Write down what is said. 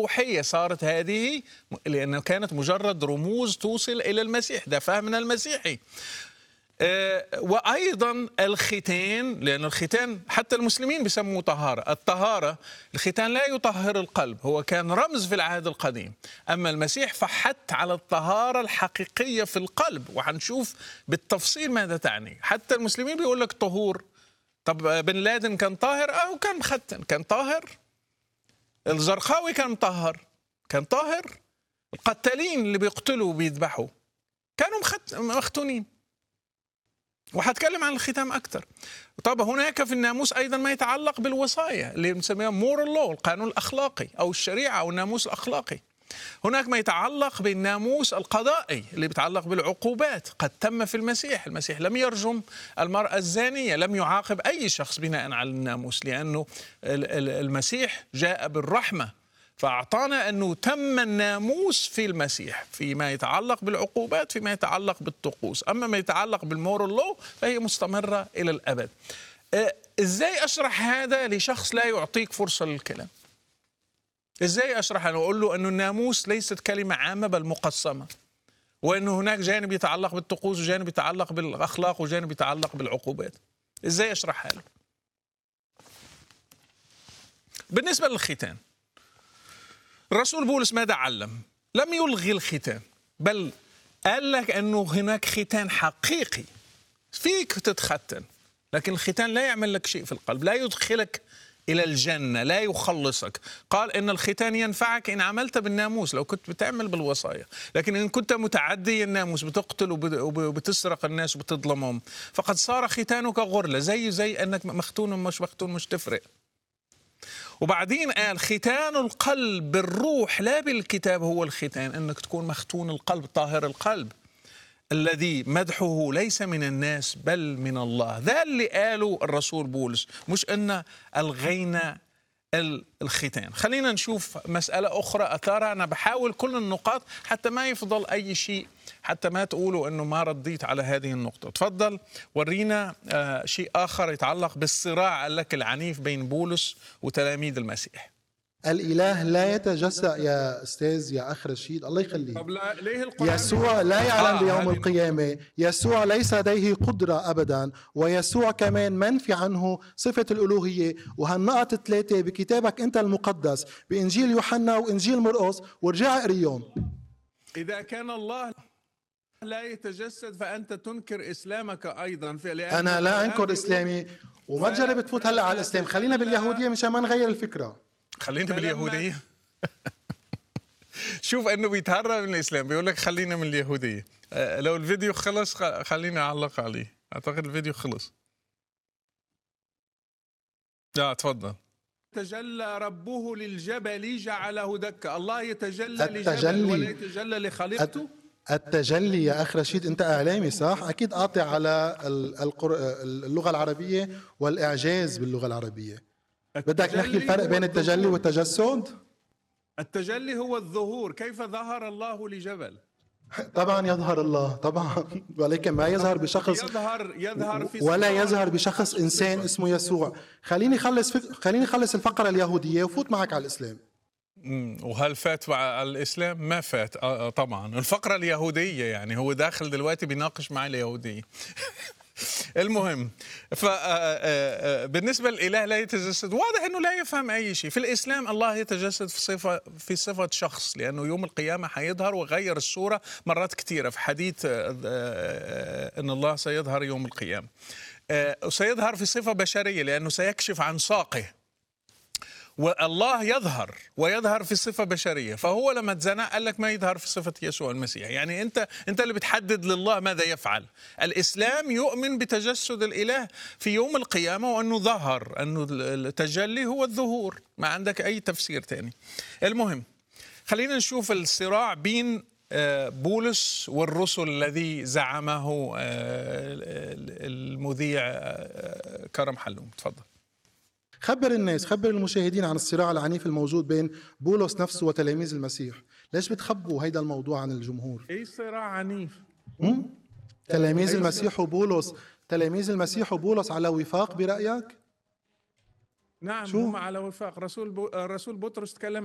الروحية صارت هذه لأنه كانت مجرد رموز توصل إلى المسيح ده فهمنا المسيحي آه، وايضا الختان لان الختان حتى المسلمين بيسموه طهاره، الطهاره الختان لا يطهر القلب، هو كان رمز في العهد القديم، اما المسيح فحت على الطهاره الحقيقيه في القلب وحنشوف بالتفصيل ماذا تعني، حتى المسلمين بيقول لك طهور طب بن لادن كان طاهر او كان مختن، كان طاهر الزرقاوي كان مطهر كان طاهر القتالين اللي بيقتلوا وبيذبحوا كانوا مخت... مختونين وحتكلم عن الختام اكثر طب هناك في الناموس ايضا ما يتعلق بالوصايا اللي بنسميها مورال لو القانون الاخلاقي او الشريعه او الناموس الاخلاقي هناك ما يتعلق بالناموس القضائي اللي بيتعلق بالعقوبات قد تم في المسيح المسيح لم يرجم المرأة الزانية لم يعاقب أي شخص بناء على الناموس لأنه المسيح جاء بالرحمة فأعطانا أنه تم الناموس في المسيح فيما يتعلق بالعقوبات فيما يتعلق بالطقوس أما ما يتعلق بالمورال لو فهي مستمرة إلى الأبد إزاي أشرح هذا لشخص لا يعطيك فرصة للكلام إزاي أشرح أنا أقول له أنه الناموس ليست كلمة عامة بل مقسمة وأنه هناك جانب يتعلق بالطقوس وجانب يتعلق بالأخلاق وجانب يتعلق بالعقوبات إزاي أشرحها له بالنسبة للختان الرسول بولس ماذا علم؟ لم يلغي الختان بل قال لك انه هناك ختان حقيقي فيك تتختن لكن الختان لا يعمل لك شيء في القلب لا يدخلك الى الجنه لا يخلصك قال ان الختان ينفعك ان عملت بالناموس لو كنت بتعمل بالوصايا لكن ان كنت متعدي الناموس بتقتل وبتسرق الناس وبتظلمهم فقد صار ختانك غرله زي زي انك مختون ومش مختون مش تفرق وبعدين قال ختان القلب بالروح لا بالكتاب هو الختان انك تكون مختون القلب طاهر القلب الذي مدحه ليس من الناس بل من الله ذا اللي قاله الرسول بولس مش ان الغينا الختان خلينا نشوف مسألة أخرى أثارها أنا بحاول كل النقاط حتى ما يفضل أي شيء حتى ما تقولوا أنه ما رديت على هذه النقطة تفضل ورينا آه شيء آخر يتعلق بالصراع لك العنيف بين بولس وتلاميذ المسيح الاله لا يتجسأ يا استاذ يا اخ رشيد الله يخليك طب لا ليه القرآن يسوع لا يعلم آه بيوم القيامه يسوع ليس لديه قدره ابدا ويسوع كمان منفي عنه صفه الالوهيه وهالنقط الثلاثه بكتابك انت المقدس بانجيل يوحنا وانجيل مرقس ورجع اقريهم اذا كان الله لا يتجسد فانت تنكر اسلامك ايضا انا لا انكر اسلامي وما تجرب تفوت هلا على الاسلام خلينا باليهوديه مشان ما نغير الفكره خلينا باليهودية شوف انه بيتهرب من الاسلام بيقول لك خلينا من اليهودية لو الفيديو خلص خليني اعلق عليه اعتقد الفيديو خلص لا تفضل تجلى ربه للجبل جعله دكا الله يتجلى لجبل ولا يتجلى لخليقته التجلي يا اخ رشيد انت اعلامي صح اكيد قاطع على اللغه العربيه والاعجاز باللغه العربيه بدك نحكي الفرق بين التجلي والتجسد التجلي هو الظهور كيف ظهر الله لجبل طبعا يظهر الله طبعا ولكن ما يظهر بشخص يظهر يظهر في ولا يظهر بشخص انسان اسمه يسوع خليني خلص فك... خليني خلص الفقره اليهوديه وفوت معك على الاسلام وهل فات على الاسلام؟ ما فات آه طبعا الفقره اليهوديه يعني هو داخل دلوقتي بيناقش مع اليهوديه المهم فبالنسبة للإله لا يتجسد واضح أنه لا يفهم أي شيء في الإسلام الله يتجسد في صفة في صفة شخص لأنه يوم القيامة حيظهر وغير الصورة مرات كثيرة في حديث أن الله سيظهر يوم القيامة وسيظهر في صفة بشرية لأنه سيكشف عن ساقه والله يظهر ويظهر في صفه بشريه فهو لما تزنق قال لك ما يظهر في صفه يسوع المسيح يعني انت انت اللي بتحدد لله ماذا يفعل الاسلام يؤمن بتجسد الاله في يوم القيامه وانه ظهر انه التجلي هو الظهور ما عندك اي تفسير ثاني المهم خلينا نشوف الصراع بين بولس والرسل الذي زعمه المذيع كرم حلوم تفضل خبر الناس خبر المشاهدين عن الصراع العنيف الموجود بين بولس نفسه وتلاميذ المسيح ليش بتخبوا هيدا الموضوع عن الجمهور اي صراع عنيف تلاميذ المسيح وبولس تلاميذ المسيح وبولس على وفاق برايك نعم شو؟ هم على وفاق رسول بو... رسول بطرس تكلم